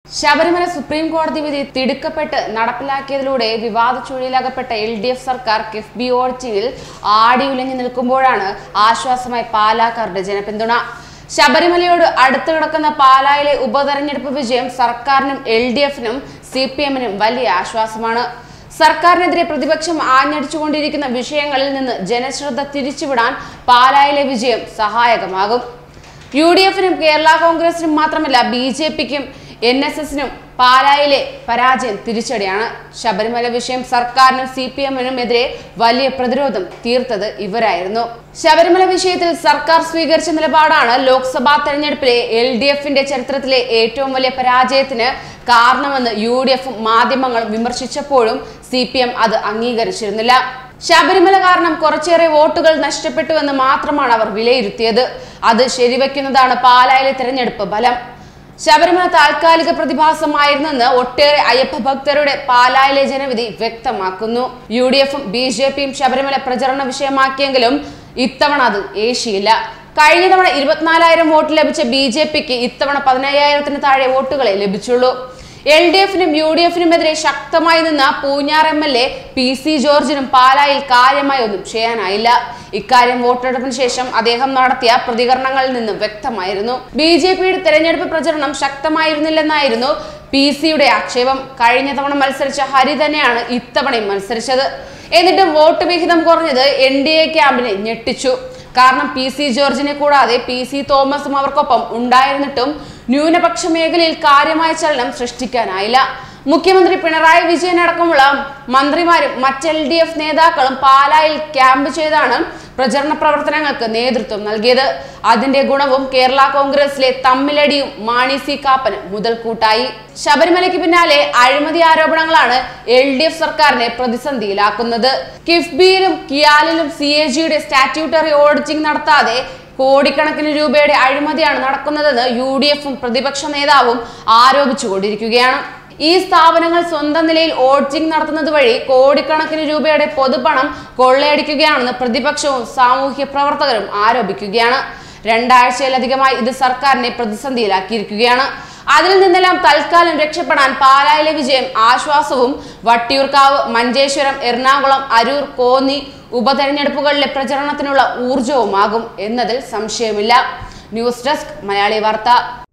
Sabarimala supreme കോടതി വിധി തിടുക്കപ്പെട്ട് നടപ്പിലാക്കിയതിലൂടെ വിവാദ ചുഴിയിലകപ്പെട്ട എൽ ഡി എഫ് സർക്കാർ കിഫ്ബി ഓഡിറ്റിംഗിൽ ആടി ഉലഞ്ഞു നിൽക്കുമ്പോഴാണ് ആശ്വാസമായി പാലാക്കാരുടെ ജനപിന്തുണ ശബരിമലയോട് അടുത്ത് കിടക്കുന്ന പാലായിലെ ഉപതെരഞ്ഞെടുപ്പ് വിജയം സർക്കാരിനും എൽ ഡി എഫിനും സി പി എമ്മിനും വലിയ ആശ്വാസമാണ് സർക്കാരിനെതിരെ പ്രതിപക്ഷം ആഞ്ഞടിച്ചുകൊണ്ടിരിക്കുന്ന വിഷയങ്ങളിൽ നിന്ന് ജനശ്രദ്ധ തിരിച്ചുവിടാൻ പാലായിലെ വിജയം സഹായകമാകും യു ഡി എഫിനും കേരള കോൺഗ്രസിനും മാത്രമല്ല ബി ജെ പിക്കും എൻ എസ് എസിനും പാലായിലെ പരാജയം തിരിച്ചടിയാണ് ശബരിമല വിഷയം സർക്കാരിനും സി പി എമ്മിനും എതിരെ വലിയ പ്രതിരോധം തീർത്തത് ഇവരായിരുന്നു ശബരിമല വിഷയത്തിൽ സർക്കാർ സ്വീകരിച്ച നിലപാടാണ് ലോക്സഭാ തെരഞ്ഞെടുപ്പിലെ എൽ ഡി എഫിന്റെ ചരിത്രത്തിലെ ഏറ്റവും വലിയ പരാജയത്തിന് കാരണമെന്ന് യു ഡി എഫും മാധ്യമങ്ങളും വിമർശിച്ചപ്പോഴും സി പി എം അത് അംഗീകരിച്ചിരുന്നില്ല ശബരിമല കാരണം കുറച്ചേറെ വോട്ടുകൾ നഷ്ടപ്പെട്ടുവെന്ന് മാത്രമാണ് അവർ വിലയിരുത്തിയത് അത് ശരിവെക്കുന്നതാണ് പാലായിലെ തെരഞ്ഞെടുപ്പ് ഫലം ശബരിമല താൽക്കാലിക പ്രതിഭാസമായിരുന്നെന്ന് ഒട്ടേറെ അയ്യപ്പ ഭക്തരുടെ പാലായിലെ ജനവിധി വ്യക്തമാക്കുന്നു യു ഡി എഫും ബി ജെ പിയും ശബരിമല പ്രചരണ വിഷയമാക്കിയെങ്കിലും ഇത്തവണ അത് ഏശിയില്ല കഴിഞ്ഞ തവണ ഇരുപത്തിനാലായിരം വോട്ട് ലഭിച്ച ബി ജെ പിക്ക് ഇത്തവണ പതിനയ്യായിരത്തിന് താഴെ വോട്ടുകളെ ലഭിച്ചുള്ളൂ എൽ ഡി എഫിനും യു ഡി എഫിനുമെതിരെ ശക്തമായി നിന്ന Poonjar M L A P C ജോർജിനും പാലായിൽ കാര്യമായി ഒന്നും ചെയ്യാനായില്ല ഇക്കാര്യം വോട്ടെടുപ്പിന് ശേഷം അദ്ദേഹം നടത്തിയ പ്രതികരണങ്ങളിൽ നിന്ന് വ്യക്തമായിരുന്നു ബി ജെ പിയുടെ തെരഞ്ഞെടുപ്പ് പ്രചരണം ശക്തമായിരുന്നില്ലെന്നായിരുന്നു പി സിയുടെ ആക്ഷേപം കഴിഞ്ഞ തവണ മത്സരിച്ച ഹരി തന്നെയാണ് ഇത്തവണയും മത്സരിച്ചത് എന്നിട്ടും വോട്ട് വിഹിതം കുറഞ്ഞത് എൻ ഡി എ ക്യാമ്പിനെ ഞെട്ടിച്ചു കാരണം പി സി ജോർജിനെ കൂടാതെ പി സി തോമസും അവർക്കൊപ്പം ഉണ്ടായിരുന്നിട്ടും ന്യൂനപക്ഷ മേഖലയിൽ കാര്യമായ ചലനം സൃഷ്ടിക്കാനായില്ല മുഖ്യമന്ത്രി പിണറായി വിജയൻ അടക്കമുള്ള മന്ത്രിമാരും മറ്റ് എൽ ഡി എഫ് നേതാക്കളും പാലായിൽ ക്യാമ്പ് ചെയ്താണ് പ്രചരണ പ്രവർത്തനങ്ങൾക്ക് നേതൃത്വം നൽകിയത് അതിന്റെ ഗുണവും കേരള കോൺഗ്രസിലെ തമ്മിലടിയും മാണി സി കാപ്പന് മുതൽക്കൂട്ടായി ശബരിമലയ്ക്ക് പിന്നാലെ അഴിമതി ആരോപണങ്ങളാണ് എൽ ഡി എഫ് സർക്കാരിനെ പ്രതിസന്ധിയിലാക്കുന്നത് കിഫ്ബിയിലും കിയാലിലും സി എ ജിയുടെ സ്റ്റാറ്റ്യൂട്ടറി ഓഡിറ്റിംഗ് നടത്താതെ കോടിക്കണക്കിന് രൂപയുടെ അഴിമതിയാണ് നടക്കുന്നതെന്ന് യു ഡി എഫും പ്രതിപക്ഷ നേതാവും ആരോപിച്ചുകൊണ്ടിരിക്കുകയാണ് ഈ സ്ഥാപനങ്ങൾ സ്വന്തം നിലയിൽ ഓഡിറ്റിംഗ് നടത്തുന്നത് വഴി കോടിക്കണക്കിന് രൂപയുടെ പൊതുപണം കൊള്ളയടിക്കുകയാണെന്ന് പ്രതിപക്ഷവും സാമൂഹ്യ പ്രവർത്തകരും ആരോപിക്കുകയാണ് രണ്ടാഴ്ചയിലധികമായി ഇത് സർക്കാരിനെ പ്രതിസന്ധിയിലാക്കിയിരിക്കുകയാണ് അതിൽ നിന്നെല്ലാം തൽക്കാലം രക്ഷപ്പെടാൻ പാലായിലെ വിജയം ആശ്വാസവും വട്ടിയൂർക്കാവ് മഞ്ചേശ്വരം എറണാകുളം അരൂർ കോന്നി ഉപതെരഞ്ഞെടുപ്പുകളിലെ പ്രചരണത്തിനുള്ള ഊർജവുമാകും എന്നതിൽ സംശയമില്ല ന്യൂസ് ഡെസ്ക് മലയാളി വാർത്ത